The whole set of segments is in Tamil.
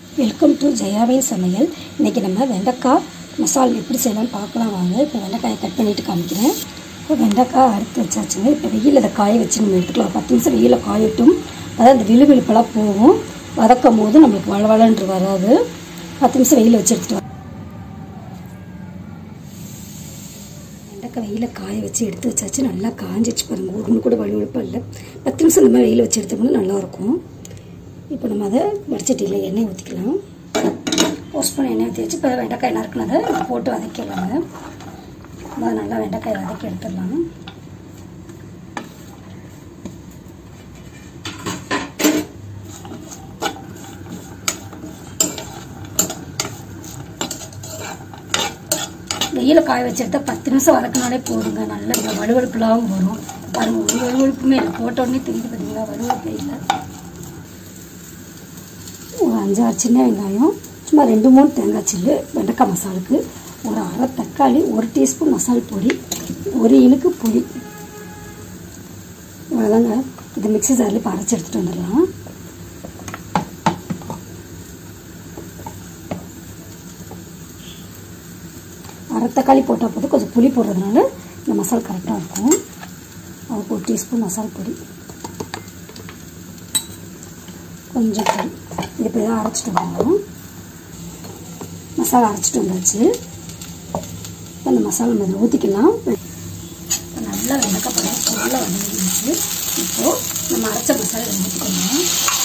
வெல்கம் டு ஜெயாவின் சமையல் இன்றைக்கி நம்ம வெண்டைக்காய் மசால் எப்படி செய்யலாம்னு பார்க்கலாம் வாங்க இப்போ வெண்டைக்காயை கட் பண்ணிவிட்டு காமிக்கிறேன் இப்போ வெண்டைக்காய் அறுத்து வச்சாச்சுங்க இப்போ வெயில் அதை காய வச்சு நம்ம எடுத்துக்கலாம் பத்து நிமிஷம் வெயிலில் காயட்டும் அதாவது அந்த விழுவிழுப்பெல்லாம் போகும் வதக்கும் போது நம்மளுக்கு வளவளன்று வராது பத்து நிமிஷம் வெயிலில் வச்சு எடுத்துட்டு வா வெண்டைக்காய் வெயிலில் காய வச்சு எடுத்து வச்சாச்சு நல்லா காஞ்சிச்சு பாருங்கள் ஒரு கூட வலுவழுப்பாக இல்லை பத்து நிமிஷம் இந்த மாதிரி வெயிலில் வச்சு எடுத்தோம்னா நல்லாயிருக்கும் இப்போ நம்ம அதை வடிச்சட்டியில் எண்ணெய் ஊற்றிக்கலாம் ஒரு ஸ்பூன் எண்ணெய் ஊற்றி வச்சு இப்போ வெண்டைக்காய் நறுக்குனதை இதை போட்டு வதக்கிடலாங்க அதை நல்லா வெண்டைக்காய் வதக்கி எடுத்துடலாம் வெயில காய வச்சுருந்தா பத்து நிமிஷம் வதக்கினாலே போதுங்க நல்லா இந்த வலுவழுப்புலாம் வரும் பாருங்க ஒரு வலுவழுப்புமே இல்லை போட்ட உடனே தெரியுது பார்த்தீங்களா வலுவழுப்பே இல்லை ஒரு அஞ்சாறு சின்ன வெங்காயம் சும்மா ரெண்டு மூணு தேங்காய் சில்லு வெண்டைக்காய் மசாலுக்கு ஒரு அரை தக்காளி ஒரு டீஸ்பூன் மசால் பொடி ஒரு இனுக்கு பொடி இவ்வளோதாங்க இது மிக்ஸி ஜாரில் இப்போ அரைச்சி எடுத்துகிட்டு வந்துடலாம் அரை தக்காளி போட்டால் போது கொஞ்சம் புளி போடுறதுனால இந்த மசால் கரெக்டாக இருக்கும் அதுக்கு ஒரு டீஸ்பூன் மசால் பொடி கொஞ்சம் பொடி இது இப்போ தான் அரைச்சிட்டு வரணும் மசாலா அரைச்சிட்டு வந்தாச்சு அந்த மசாலா நம்ம இதில் ஊற்றிக்கலாம் நல்லா வெண்டைக்காய் பழம் நல்லா வதங்கிடுச்சு இப்போது நம்ம அரைச்ச மசாலா இதில் ஊற்றிக்கலாம்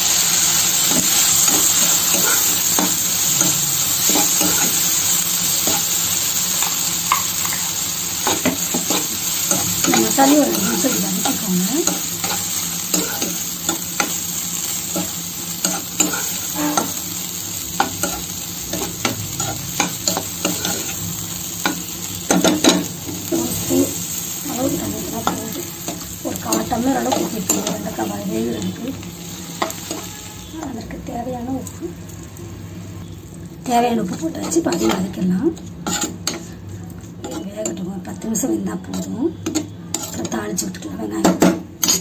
இந்த மசாலையும் ஒரு ரெண்டு நிமிஷம் இப்படி வதக்கிக்கோங்க அளவுக்கு தண்ணி ஊற்றினா போதும் ஒரு கால் டம்ளர் அளவு ஊற்றிருக்கோம் வெண்டைக்காய் வேகிறதுக்கு அதற்கு தேவையான உப்பு தேவையான உப்பு போட்டு வச்சு பாதி வதக்கிடலாம் வேகட்டும் ஒரு பத்து நிமிஷம் வெந்தால் போதும் அப்புறம் தாளித்து விட்டுக்கலாம் வெங்காயம்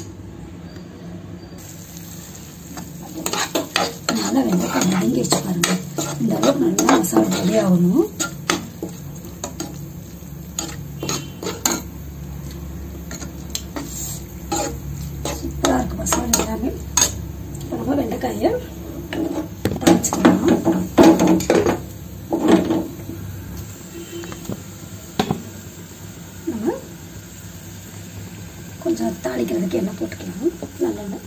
நல்லா வெண்டைக்காய் வதங்கி வச்சு பாருங்கள் இந்த அளவுக்கு நல்லா மசாலா ரெடி ஆகணும் சூப்பராக இருக்குது மசாலா எல்லாமே இப்போ நம்ம வெண்டைக்காயை தாளிச்சுக்கலாம் நம்ம கொஞ்சம் தாளிக்கிறதுக்கு எண்ணெய் போட்டுக்கலாம் நல்லெண்ணெய்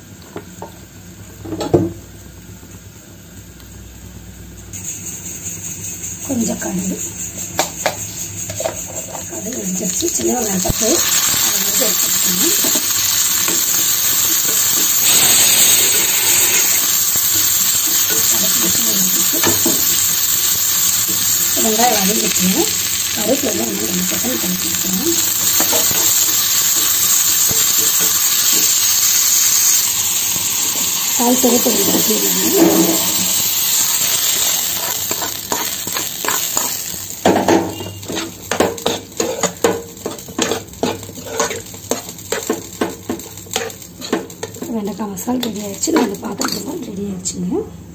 கொஞ்சம் கடுகு கடுகு வெடிச்சிருச்சு சின்ன வெங்காயத்தை போய் அதை வந்து எடுத்துக்கணும் வெங்காயம் வதங்கிட்டுங்க கருவேப்பிலை வந்து ரெண்டு செகண்ட் கலக்கிக்கலாம் கால் சிறப்பு கலக்கிடலாங்க வெண்டைக்காய் மசால் ரெடி ஆயிடுச்சு நம்ம பாத்திரத்தில் ரெடி ஆயிடுச்சுங்க